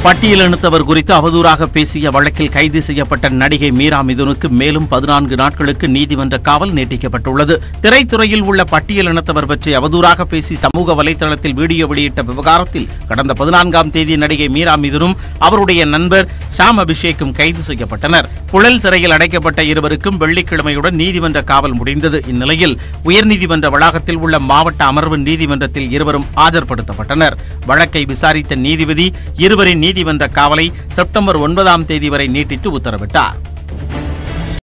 பட்டியலினத்தவர் குறித்து அவதூறாக பேசிய வழக்கில் கைது செய்யப்பட்ட நடிகை மீரா மிதுனுக்கு மேலும் பதினான்கு நாட்களுக்கு நீதிமன்ற காவல் நீட்டிக்கப்பட்டுள்ளது திரைத்துறையில் உள்ள பட்டியலினத்தவர் பற்றி அவதூறாக பேசி சமூக வலைதளத்தில் வீடியோ வெளியிட்ட விவகாரத்தில் கடந்த பதினான்காம் தேதி நடிகை மீரா மிதுனும் அவருடைய நண்பர் ஷாம் அபிஷேக்கும் கைது செய்யப்பட்டனர் புழல் சிறையில் அடைக்கப்பட்ட இருவருக்கும் வெள்ளிக்கிழமையுடன் நீதிமன்ற காவல் முடிந்தது இந்நிலையில் உயர்நீதிமன்ற வளாகத்தில் உள்ள மாவட்ட அமர்வு நீதிமன்றத்தில் இருவரும் ஆஜர்படுத்தப்பட்டனர் வழக்கை விசாரித்த நீதிபதி இருவரின் நீதிமன்ற காவலை செப்டம்பர் ஒன்பதாம் தேதி வரை நீட்டித்து உத்தரவிட்டார்